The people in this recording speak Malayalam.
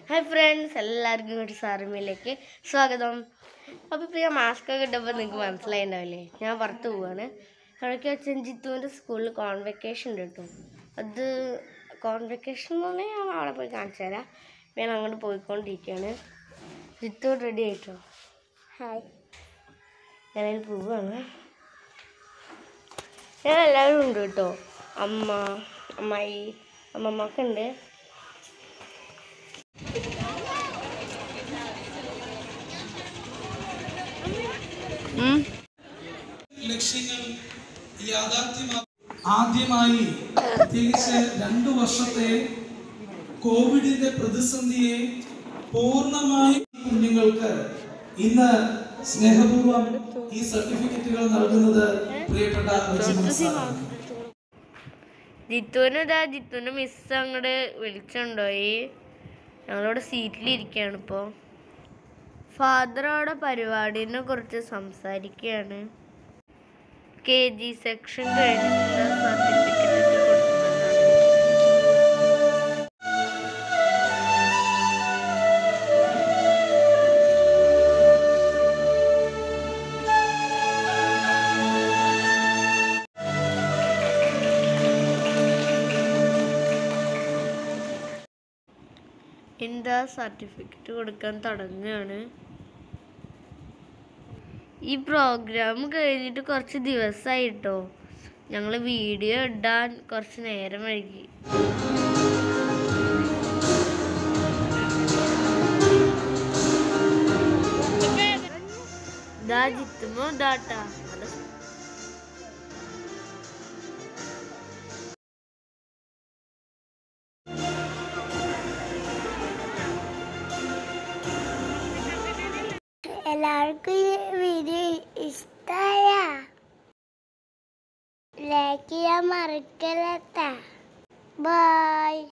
ഹായ് ഫ്രണ്ട്സ് എല്ലാവർക്കും ഒരു സാറിമയിലേക്ക് സ്വാഗതം അപ്പോൾ ഇപ്പോൾ ഞാൻ മാസ്ക് ഒക്കെ ഇട്ടപ്പോൾ നിങ്ങൾക്ക് മനസ്സിലായിണ്ടാവില്ലേ ഞാൻ പുറത്ത് പോവാണ് അവിടേക്ക് വെച്ചാൽ ജിത്തുവിൻ്റെ സ്കൂളിൽ കോൺവെക്കേഷൻ ഉണ്ട് കേട്ടോ അത് കോൺവെക്കേഷൻ എന്ന് പറഞ്ഞാൽ ഞാൻ അവിടെ പോയി കാണിച്ചു തരാം ഞാൻ അങ്ങോട്ട് പോയിക്കൊണ്ടിരിക്കുകയാണ് ജിത്തു റെഡി ആയിട്ടോ ഹായ് ഞാനതിൽ പോവാണ് ഞാൻ എല്ലാവരും ഉണ്ട് കേട്ടോ അമ്മ അമ്മായി അമ്മമ്മക്ക് ഉണ്ട് ലക്ഷ്യങ്ങൾ യാഥാർത്ഥ്യമാ ആദ്യമായി പ്രത്യേകിച്ച് രണ്ടു വർഷത്തെ കോവിഡിന്റെ പ്രതിസന്ധിയെ പൂർണ്ണമായി കുഞ്ഞുങ്ങൾക്ക് ഇന്ന് സ്നേഹപൂർവ്വം ഈ സർട്ടിഫിക്കറ്റുകൾ നൽകുന്നത് പ്രിയപ്പെട്ട റജിമ സാറാണ്. ജിത്തുവിന് ഇതാ ജിത്തുവിൻ്റെ മിസ് അങ്ങോട്ട് വിളിച്ചുകൊണ്ടുപോയി ഞങ്ങളിവിടെ സീറ്റിലിരിക്കുകയാണ് ഇപ്പോൾ ഫാദറോടെ പരിപാടിനെ കുറിച്ച് സംസാരിക്കുകയാണ് കെ ജി സെക്ഷൻ കഴിഞ്ഞിട്ടുള്ള സർട്ടിഫിക്കറ്റ് ഒക്കെ കൊടുക്കുന്നതാണ് എന്താ സർട്ടിഫിക്കറ്റ് കൊടുക്കാൻ തുടങ്ങുകയാണ് ഈ പ്രോഗ്രാം കഴിഞ്ഞിട്ട് കുറച്ച് ദിവസമായിട്ടോ ഞങ്ങൾ വീഡിയോ ഇടാൻ കുറച്ച് നേരം വൈകി ദാ ജിത്തുമോ ദാട്ടാ നല്ല എല്ലാവർക്കും ഈ വീഡിയോ ഇഷ്ടമായ ലൈക്ക് ചെയ്യാൻ മറക്കലട്ടാ ബൈ